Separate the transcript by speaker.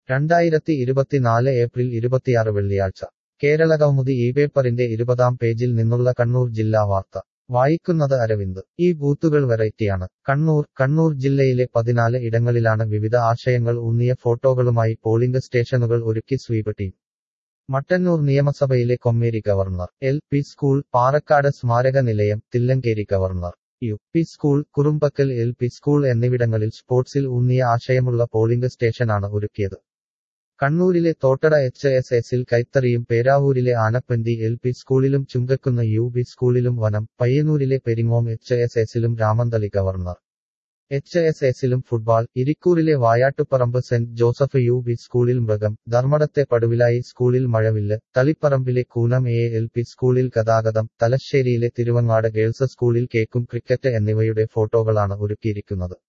Speaker 1: രണ്ടായിരത്തി ഇരുപത്തിനാല് ഏപ്രിൽ ഇരുപത്തിയാറ് വെള്ളിയാഴ്ച കേരള കൗമുദി ഈ പേപ്പറിന്റെ ഇരുപതാം പേജിൽ നിന്നുള്ള കണ്ണൂർ ജില്ലാ വാർത്ത വായിക്കുന്നത് അരവിന്ദ് ഈ ബൂത്തുകൾ വെറൈറ്റിയാണ് കണ്ണൂർ കണ്ണൂർ ജില്ലയിലെ പതിനാല് ഇടങ്ങളിലാണ് വിവിധ ആശയങ്ങൾ ഊന്നിയ ഫോട്ടോകളുമായി പോളിംഗ് സ്റ്റേഷനുകൾ ഒരുക്കി സ്വീപ് ടീം മട്ടന്നൂർ നിയമസഭയിലെ Kommeri governor L P school Parakkad സ്മാരക നിലയം Thillankeri governor U P school Kurumbakkal L P school എന്നിവിടങ്ങളിൽ സ്പോർട്സിൽ ഊന്നിയ ആശയമുള്ള പോളിംഗ് സ്റ്റേഷനാണ് ഒരുക്കിയത് കണ്ണൂരിലെ തോട്ടട എച്ച് എസ് എസിൽ കൈത്തറിയും പേരാവൂരിലെ ആനപ്പന്തി എൽ പി സ്കൂളിലും ചുങ്കക്കുന്ന യു ബി സ്കൂളിലും വനം പയ്യന്നൂരിലെ പെരിങ്ങോം എച്ച് എസ് എസിലും രാമന്തളി ഗവർണർ എച്ച് എസ് എസിലും ഫുട്ബോൾ ഇരിക്കൂറിലെ Vayattuparamba saint Joseph U B സ്കൂളിൽ മൃഗം ധർമ്മടത്തെ പടുവിലായി സ്കൂളിൽ മഴവില്ല് തളിപ്പറമ്പിലെ കൂനം എ എൽ പി സ്കൂളിൽ ഗതാഗതം തലശ്ശേരിയിലെ തിരുവങ്ങാട് ഗേൾസ് സ്കൂളിൽ കേക്കും ക്രിക്കറ്റ് എന്നിവയുടെ ഫോട്ടോകളാണ് ഒരുക്കിയിരിക്കുന്നത്